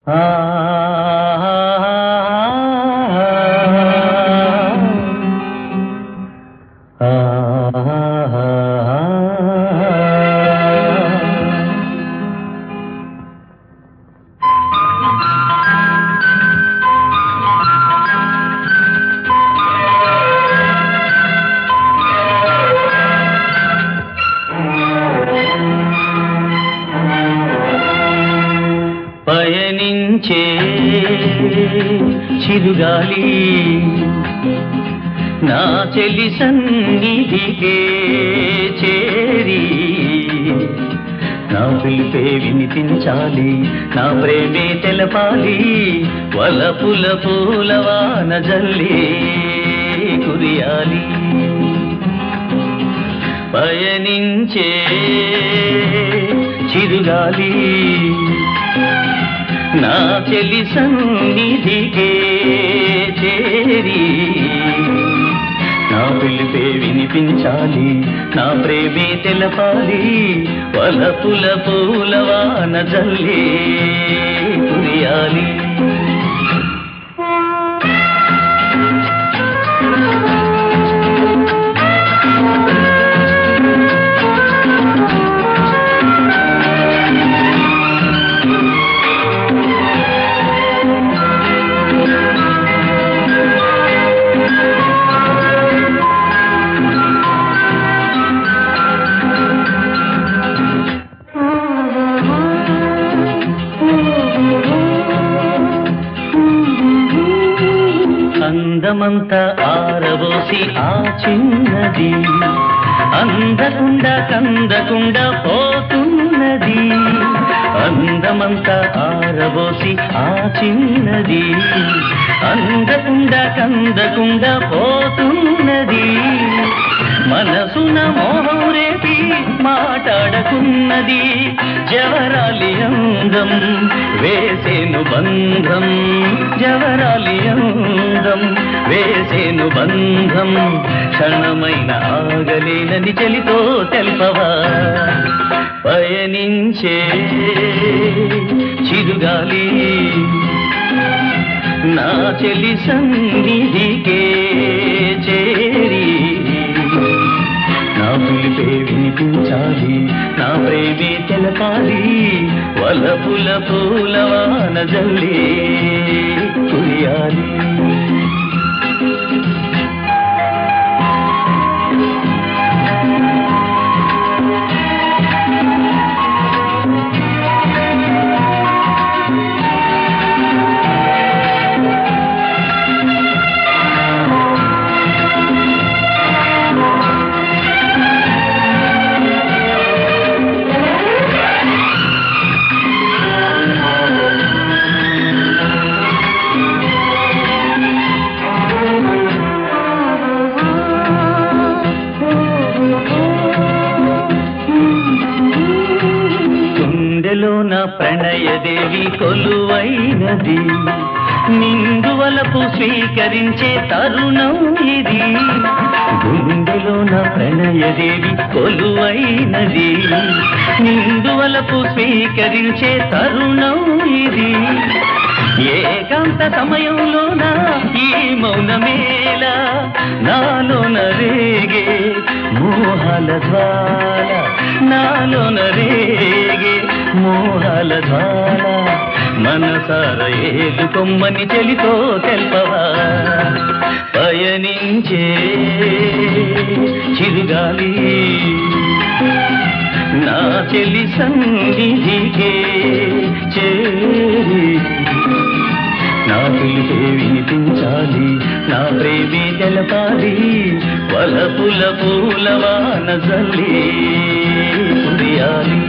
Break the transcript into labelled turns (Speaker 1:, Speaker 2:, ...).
Speaker 1: పయనించే చిరుగాలి నా చెలి సన్నిధికే చేరి నా పిలిపే వినిపించాలి నా ప్రేమే తెలపాలి వలపుల పూలవాన జల్లి కురియాలి పయనించే చిరుగాలి నా చెలి సన్నిధికే చేరి నా పిలిపే వినిపించాలి నా ప్రేమే తెలపాలి వలపుల పూలవాన జల్లి కురియాలి అందమంతా ఆరబోసి ఆ చిన్నది అందకుండా కందకుండా పోతున్నది అందమంతా ఆరబోసి ఆ చిన్నది అందకుండా కందకుండా పోతున్నది మనసున మోహం రేపి మాట్లాడకున్నది జవరాలి అందం వేసేను బంధం జవరాలి అందం వేసేను బంధం క్షణమైన ఆగలేనని చెలితో తెల్పవా పయనించే చిరుగాలి నా చెలి సన్నిధికే చేరి నా పిలిపే వినిపించాలి నా ప్రేమే తెలపాలి వలపుల పూలవాన జల్లి కురియాలి గుండెలోన ప్రణయదేవి కొలువైనది నిందువలపు స్వీకరించే తరుణం ఇది గుండెలోన ప్రణయదేవి కొలువైనది నిందువలపు స్వీకరించే తరుణం ఇది ఏకాంత సమయంలోన ఈ మౌనమేలా నాలోన రేగే మోహాల జ్వాల నాలోన రేగే మోహాల జ్వాల మనసార ఏదు కొమ్మని చెలితో తెల్పవా పయనించే చిరుగాలి నా చెలి సన్నిధికే చేరి నా పిలిపే వినిపించాలి నా ప్రేమే తెలపాలి వలపుల పూలవాన జల్లి కురియాలి